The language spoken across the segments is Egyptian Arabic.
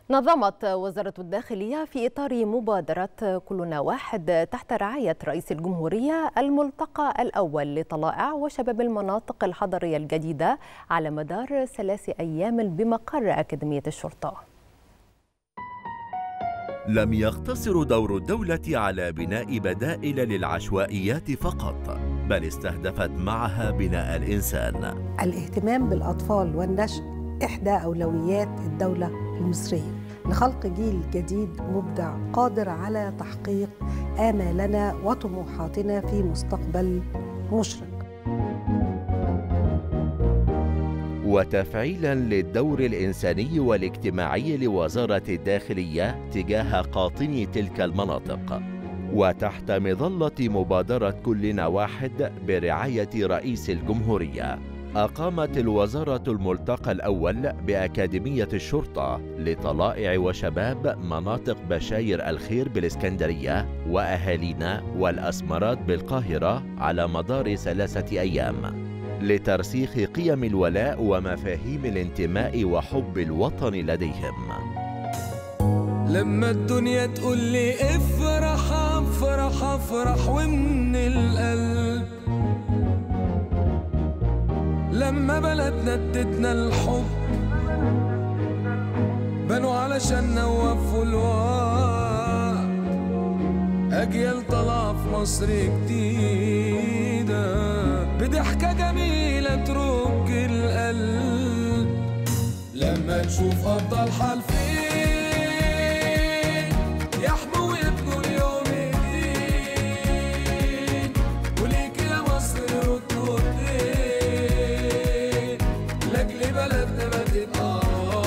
نظمت وزارة الداخلية في إطار مبادرة كلنا واحد تحت رعاية رئيس الجمهورية الملتقى الأول لطلائع وشباب المناطق الحضرية الجديدة على مدار ثلاث أيام بمقر أكاديمية الشرطة لم يقتصر دور الدولة على بناء بدائل للعشوائيات فقط بل استهدفت معها بناء الإنسان الاهتمام بالأطفال والنشء إحدى أولويات الدولة المصرية لخلق جيل جديد مبدع قادر على تحقيق آمالنا وطموحاتنا في مستقبل مشرق وتفعيلا للدور الإنساني والاجتماعي لوزارة الداخلية تجاه قاطني تلك المناطق وتحت مظلة مبادرة كلنا واحد برعاية رئيس الجمهورية أقامت الوزارة الملتقى الأول بأكاديمية الشرطة لطلائع وشباب مناطق بشاير الخير بالإسكندرية وأهالينا والأسمرات بالقاهرة على مدار ثلاثة أيام لترسيخ قيم الولاء ومفاهيم الانتماء وحب الوطن لديهم لما الدنيا تقول لي افرح افرح افرح ومن القلب لما بلدنا ادتنا الحب بنوا علشان نوفوا الوقت أجيال طالعة في مصر جديدة بضحكة جميلة ترج القلب لما نشوف أبطال حالفين يحموا ويبنوا اليوم جديد وليك يا مصر ردوا الدين لأجل بلدنا ما تبقى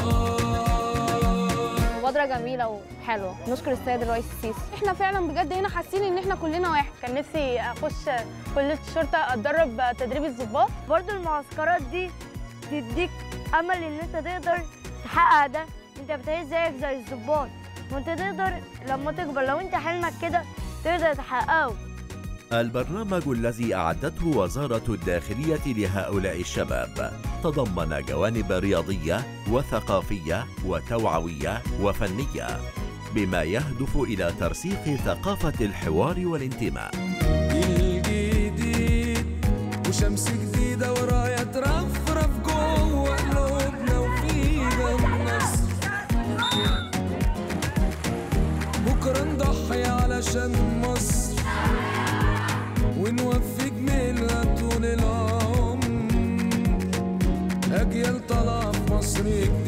مبادرة جميلة وحلوة نشكر السيد الرئيس السيسي احنا فعلا بجد هنا حاسين ان احنا كلنا واحد كان نفسي اخش كلية الشرطة اتدرب تدريب الضباط برضو المعسكرات دي تديك امل ان انت تقدر تحقق ده انت بتعيش زيك زي الضباط وانت تقدر لما تكبر لو انت حلمك كده تقدر تحققه البرنامج الذي أعدته وزارة الداخلية لهؤلاء الشباب تضمن جوانب رياضية وثقافية وتوعوية وفنية بما يهدف إلى ترسيخ ثقافة الحوار والانتماء جيل جديد وشمس جديدة ورايا ترفرف جوه قلوبنا وفينا النصر بكرة نضحي علشان مصر ونوفي جميلها طول العمر أجيال طالعة في مصر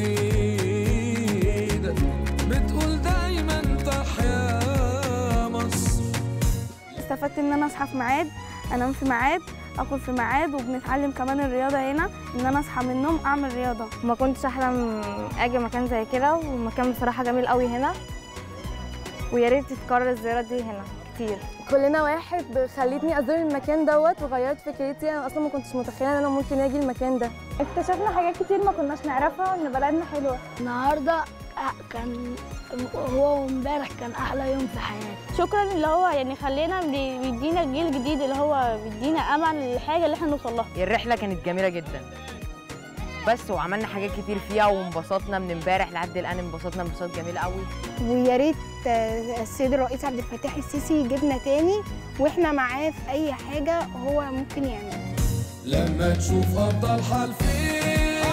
جديدة بتقول دايما تحيا مصر استفدت ان انا اصحى في ميعاد انام في ميعاد اكل في ميعاد وبنتعلم كمان الرياضه هنا ان انا اصحى من النوم اعمل رياضه ما كنتش احلم اجي مكان زي كده والمكان بصراحة جميل قوي هنا ويا ريت تتكرر الزيارات دي هنا كتير كلنا واحد خلتني ازور المكان دوت وغيرت فكرتي انا اصلا ما كنتش متخيله ان انا ممكن اجي المكان ده اكتشفنا حاجات كتير ما كناش نعرفها وان بلدنا حلوه النهارده كان هو وامبارح كان احلى يوم في حياتي شكرا اللي هو يعني خلينا بي- بيدينا جيل جديد اللي هو بيدينا امل للحاجة اللي احنا نوصل لها الرحلة كانت جميلة جدا بس وعملنا حاجات كتير فيها وانبسطنا من امبارح لحد الآن انبسطنا انبساط جميل قوي ويا ريت السيد الرئيس عبد الفتاح السيسي يجيبنا تاني واحنا معاه في اي حاجه هو ممكن يعملها لما تشوف أبطال حالفين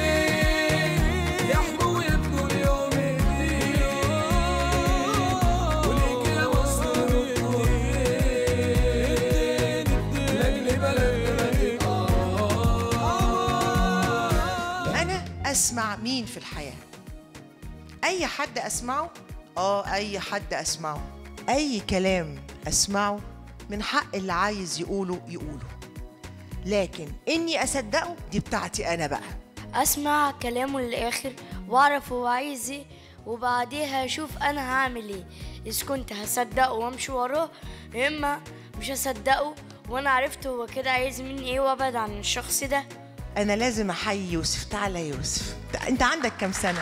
يحموا ويبنوا اليوم جديد وليك يا مصر ردوا الدين لأجل بلدنا ما تبقى أنا أسمع مين في الحياة؟ أي حد أسمعه؟ آه أي حد أسمعه أي كلام أسمعه من حق اللي عايز يقوله يقوله لكن إني أصدقه دي بتاعتي أنا بقى اسمع كلامه للاخر واعرف هو عايز ايه وبعديها اشوف انا هعمل ايه اذا كنت هصدقه وامشي وراه يا اما مش هصدقه وانا عرفت هو كده عايز مني ايه وابعد عن الشخص ده أنا لازم أحيي يوسف تعالى يا يوسف أنت عندك كام سنة؟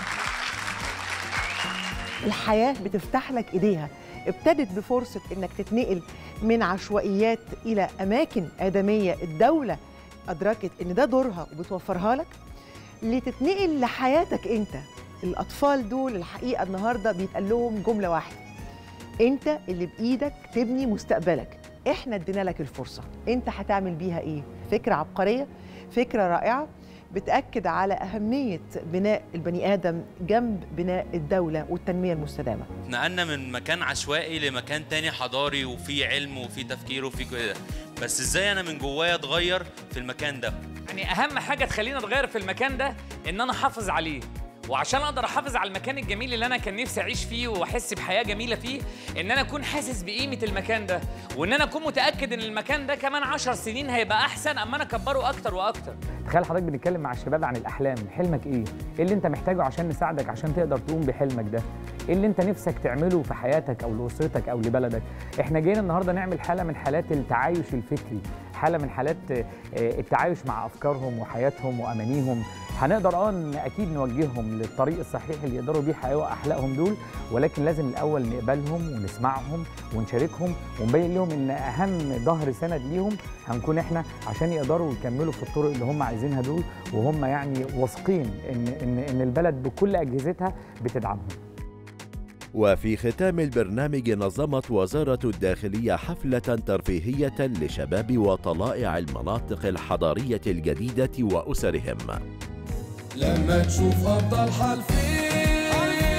الحياة بتفتح لك إيديها ابتدت بفرصة إنك تتنقل من عشوائيات إلى أماكن آدمية الدولة أدركت إن ده دورها وبتوفرها لك لتتنقل لحياتك أنت الاطفال دول الحقيقه النهارده بيتقال لهم جمله واحده انت اللي بايدك تبني مستقبلك احنا ادينا لك الفرصه انت هتعمل بيها ايه فكره عبقريه فكره رائعه بتاكد على اهميه بناء البني ادم جنب بناء الدوله والتنميه المستدامه نقلنا من مكان عشوائي لمكان تاني حضاري وفيه علم وفيه تفكير وفيه كده بس ازاي انا من جوايا اتغير في المكان ده يعني اهم حاجه تخليني اتغير في المكان ده ان انا احافظ عليه وعشان اقدر احافظ على المكان الجميل اللي انا كان نفسي اعيش فيه واحس بحياه جميله فيه ان انا اكون حاسس بقيمه المكان ده وان انا اكون متاكد ان المكان ده كمان عشر سنين هيبقى احسن اما انا اكبره اكتر واكتر تخيل حضرتك بنتكلم مع الشباب عن الاحلام حلمك ايه ايه اللي انت محتاجه عشان نساعدك عشان تقدر تقوم بحلمك ده ايه اللي انت نفسك تعمله في حياتك او لاسرتك او لبلدك احنا جينا النهارده نعمل حاله من حالات التعايش الفكري حاله من حالات آه، التعايش مع افكارهم وحياتهم وامانيهم هنقدر اه إن اكيد نوجههم للطريق الصحيح اللي يقدروا بيه يحققوا احلامهم دول ولكن لازم الاول نقبلهم ونسمعهم ونشاركهم ونبين لهم ان اهم ظهر سند ليهم هنكون احنا عشان يقدروا يكملوا في الطرق اللي هم عايزينها دول وهم يعني واثقين ان ان ان البلد بكل اجهزتها بتدعمهم وفي ختام البرنامج نظمت وزارة الداخلية حفلة ترفيهية لشباب وطلائع المناطق الحضارية الجديدة وأسرهم لما تشوف افضل حال فيه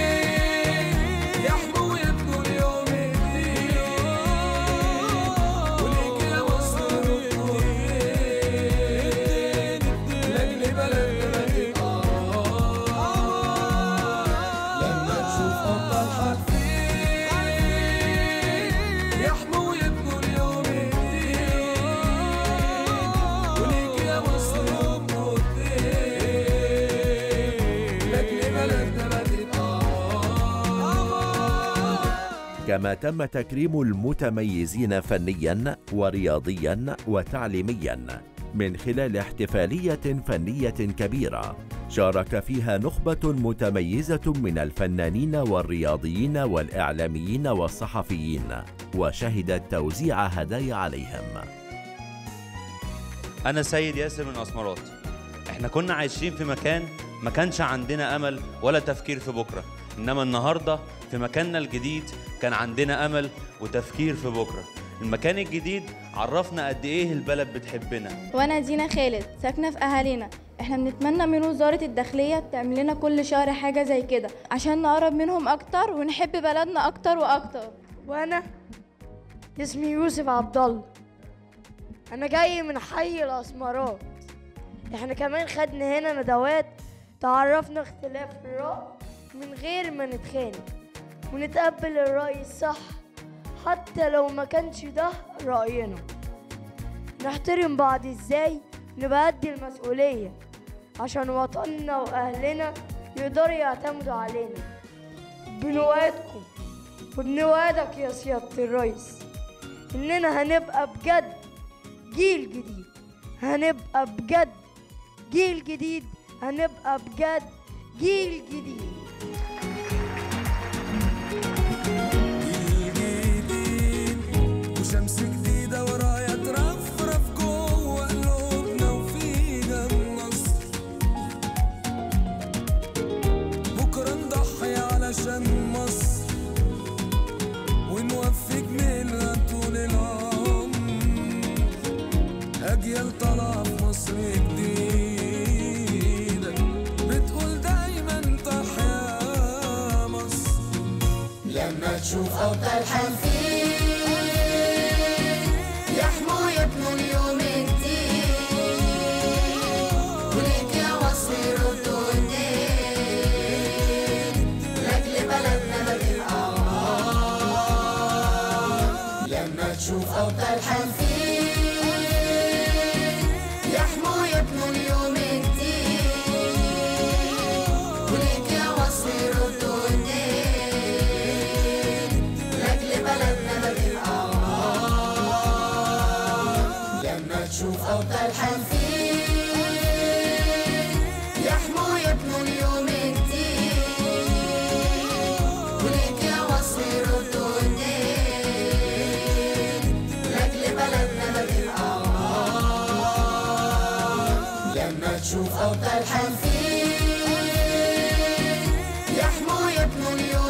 يحموا ويبنوا اليوم الجديد وليك يا مصر ردوا الدين لاجل بلدنا تتقرب لما تشوف افضل حال فيه يحموا ويبنوا اليوم الجديد وليك يا مصر ردوا الدين لاجل بلدنا ما كما تم تكريم المتميزين فنيا ورياضيا وتعليميا من خلال احتفالية فنية كبيرة شارك فيها نخبة متميزة من الفنانين والرياضيين والإعلاميين والصحفيين وشهدت توزيع هدايا عليهم انا سيد ياسر من اسمرات احنا كنا عايشين في مكان ما كانش عندنا امل ولا تفكير في بكره انما النهارده في مكاننا الجديد كان عندنا امل وتفكير في بكره المكان الجديد عرفنا قد ايه البلد بتحبنا وانا دينا خالد ساكنه في اهالينا احنا بنتمنى من وزاره الداخليه تعمل لنا كل شهر حاجه زي كده عشان نقرب منهم اكتر ونحب بلدنا اكتر واكتر وانا اسمي يوسف عبد الله انا جاي من حي الاسمرات احنا كمان خدنا هنا ندوات تعرفنا اختلاف الرأي من غير ما نتخانق ونتقبل الرأي الصح حتى لو ما كانش ده رأينا نحترم بعض ازاي نبقى قد المسؤولية عشان وطننا وأهلنا يقدروا يعتمدوا علينا بنوادكم وبنوادك يا سيادة الرئيس إننا هنبقى بجد جيل جديد هنبقى بجد جيل جديد هنبقى بجد جيل جديد وشمس جديدة ورايا ترفرف جوه قلوبنا وفينا النصر بكرة نضحي علشان مصر ونوفي جميلها طول العمر أجيال طالعة في مصر جديدة بتقول دايما تحيا مصر لما تشوف أفضل حال فيه يحموا يبنوا اليوم الجديد وليك يا مصر ردوا الدين لاجل بلدنا ما تبقى لما تشوف أفضل حال فيه يحموا يبنوا اليوم الجديد وليك يا مصر ردوا الدين لاجل بلدنا ما تبقى لما تشوف أفضل حال فيه يحموا يبنوا اليوم الجديد وليك يا مصر ردوا الدين لاجل بلدنا ما تبقى لما تشوف أفضل حال فيه يبنوا اليوم